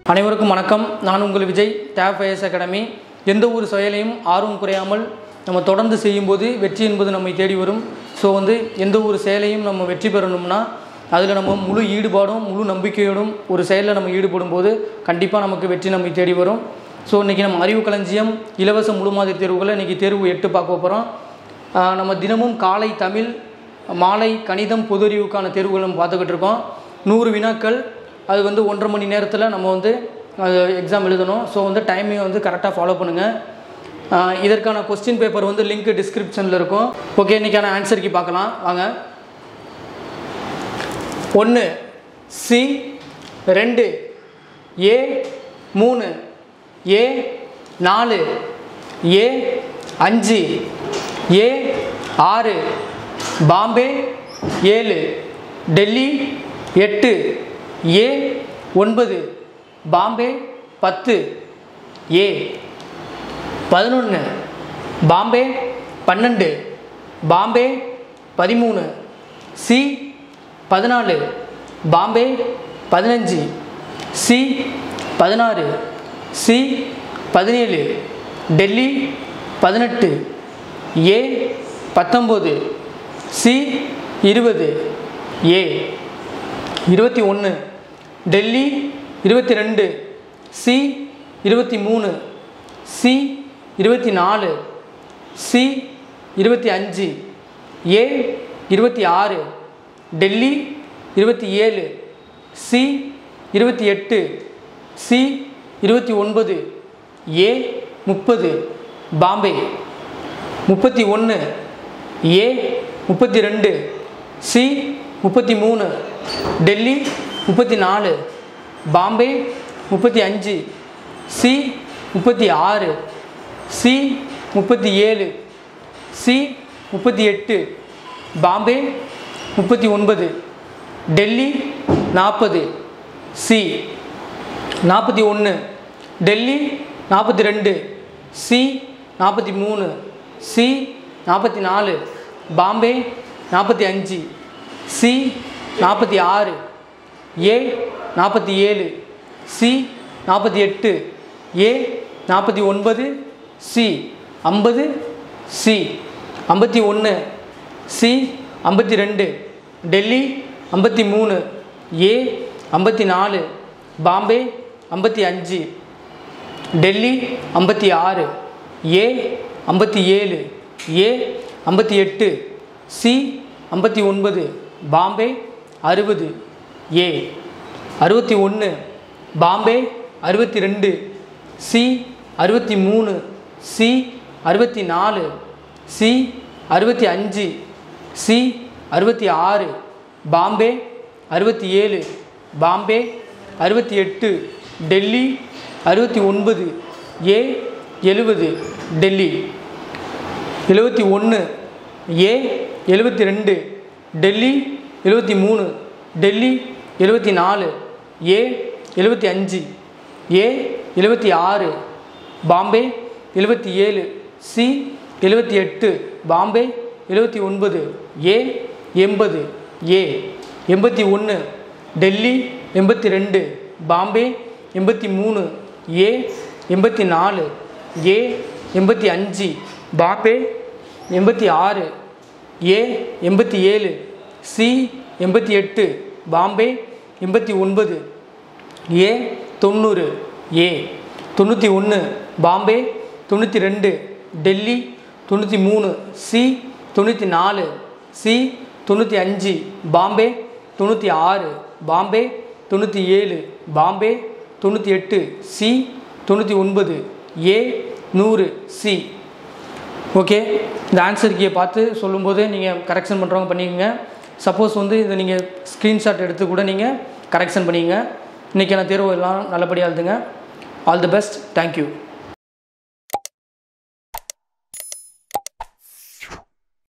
அனைவருக்கும் வணக்கம் நான் உங்கள் விஜய் டேப் ஐஎஸ் அகாடமி எந்த ஒரு செயலையும் ஆர்வம் குறையாமல் நம்ம தொடர்ந்து செய்யும்போது வெற்றி என்பது நம்மை தேடி வரும் ஸோ வந்து எந்த ஒரு செயலையும் நம்ம வெற்றி பெறணும்னா அதில் நம்ம முழு ஈடுபாடும் முழு நம்பிக்கையோடும் ஒரு செயலில் நம்ம ஈடுபடும் போது கண்டிப்பாக நமக்கு வெற்றி நம்மை தேடி வரும் ஸோ இன்றைக்கி நம்ம அறிவு களஞ்சியம் இலவச முழு மாதிரி தேர்வுகளை இன்றைக்கி தேர்வு எட்டு பார்க்க போகிறோம் நம்ம தினமும் காலை தமிழ் மாலை கணிதம் பொது அறிவுக்கான தேர்வுகள் நம்ம பார்த்துக்கிட்டு இருக்கோம் நூறு வினாக்கள் அது வந்து ஒன்றரை மணி நேரத்தில் நம்ம வந்து எக்ஸாம் எழுதணும் ஸோ வந்து டைமிங்கை வந்து கரெக்டாக ஃபாலோ பண்ணுங்கள் ஆஹ் இதற்கான கொஸ்டின் பேப்பர் வந்து லிங்க் டிஸ்கிரிப்ஷனில் இருக்கும் ஓகே இன்றைக்கான ஆன்சருக்கு பார்க்கலாம் வாங்க ஒன்று சி ரெண்டு ஏ மூணு ஏ நாலு ஏ அஞ்சு ஏ ஆறு பாம்பே ஏழு டெல்லி எட்டு ஏ ஒன்பது பாம்பே பத்து ஏ பதினொன்று பாம்பே பன்னெண்டு பாம்பே பதிமூணு சி பதினாலு பாம்பே பதினஞ்சு சி பதினாறு சி பதினேழு டெல்லி பதினெட்டு ஏ பத்தொம்போது சி இருபது ஏ இருபத்தி ஒன்று டெல்லி இருபத்தி ரெண்டு சி இருபத்தி மூணு சி இருபத்தி நாலு சி இருபத்தி அஞ்சு ஏ இருபத்தி ஆறு டெல்லி இருபத்தி ஏழு சி இருபத்தி எட்டு சி இருபத்தி ஒன்பது ஏ முப்பது பாம்பே முப்பத்தி ஒன்று ஏ முப்பத்தி ரெண்டு சி முப்பத்தி மூணு டெல்லி முப்பத்தி நாலு பாம்பே முப்பத்தி அஞ்சு சி முப்பத்தி ஆறு சி முப்பத்தி ஏழு சி முப்பத்தி எட்டு பாம்பே முப்பத்தி ஒன்பது டெல்லி நாற்பது சி நாற்பத்தி ஒன்று டெல்லி நாற்பத்தி ரெண்டு சி நாற்பத்தி மூணு சி நாற்பத்தி நாலு பாம்பே நாற்பத்தி அஞ்சு சி நாற்பத்தி ஆறு ஏ நாற்பத்தி ஏழு சி நாற்பத்தி எட்டு ஏ நாற்பத்தி ஒன்பது சி ஐம்பது சி ஐம்பத்தி ஒன்று சி ஐம்பத்தி ரெண்டு டெல்லி ஐம்பத்தி மூணு ஏ ஐம்பத்தி நாலு பாம்பே ஐம்பத்தி அஞ்சு டெல்லி ஐம்பத்தி ஆறு ஏ ஐம்பத்தி ஏழு ஏ ஐம்பத்தி எட்டு சி ஐம்பத்தி ஒன்பது பாம்பே அறுபது ஏ அறுபத்தி ஒன்று பாம்பே அறுபத்தி ரெண்டு சி அறுபத்தி மூணு சி அறுபத்தி நாலு சி அறுபத்தி அஞ்சு சி அறுபத்தி ஆறு பாம்பே அறுபத்தி ஏழு பாம்பே அறுபத்தி எட்டு டெல்லி அறுபத்தி ஒன்பது ஏ எழுபது டெல்லி எழுபத்தி ஒன்று ஏ எழுபத்தி ரெண்டு டெல்லி எழுபத்தி மூணு டெல்லி எழுபத்தி நாலு ஏ எழுபத்தி அஞ்சு ஏ எழுபத்தி ஆறு பாம்பே எழுபத்தி ஏழு சி எழுபத்தி எட்டு பாம்பே எழுபத்தி ஒன்பது ஏ எண்பது ஏ எண்பத்தி ஒன்று டெல்லி எண்பத்தி ரெண்டு பாம்பே எண்பத்தி மூணு ஏ எண்பத்தி நாலு ஏ எண்பத்தி அஞ்சு பாம்பே எண்பத்தி ஆறு ஏ எண்பத்தி ஏழு சி எண்பத்தி எட்டு பாம்பே எண்பத்தி ஒன்பது ஏ தொண்ணூறு ஏ தொண்ணூற்றி ஒன்று பாம்பே தொண்ணூற்றி ரெண்டு டெல்லி தொண்ணூற்றி மூணு சி தொண்ணூற்றி நாலு சி தொண்ணூற்றி அஞ்சு பாம்பே தொண்ணூற்றி ஆறு பாம்பே தொண்ணூற்றி ஏழு பாம்பே தொண்ணூற்றி எட்டு சி தொண்ணூற்றி ஒன்பது ஏ நூறு சி ஓகே இந்த ஆன்சர் கீயை பார்த்து சொல்லும்போது நீங்கள் கரெக்ஷன் பண்ணுறவங்க பண்ணிக்கோங்க சப்போஸ் வந்து இதை நீங்கள் ஸ்க்ரீன்ஷாட் எடுத்து கூட நீங்கள் கரெக்ஷன் பண்ணிக்கங்க இன்றைக்கான தேர்வு எல்லாம் நல்லபடியாக எழுதுங்க ஆல் தி பெஸ்ட் தேங்க்யூ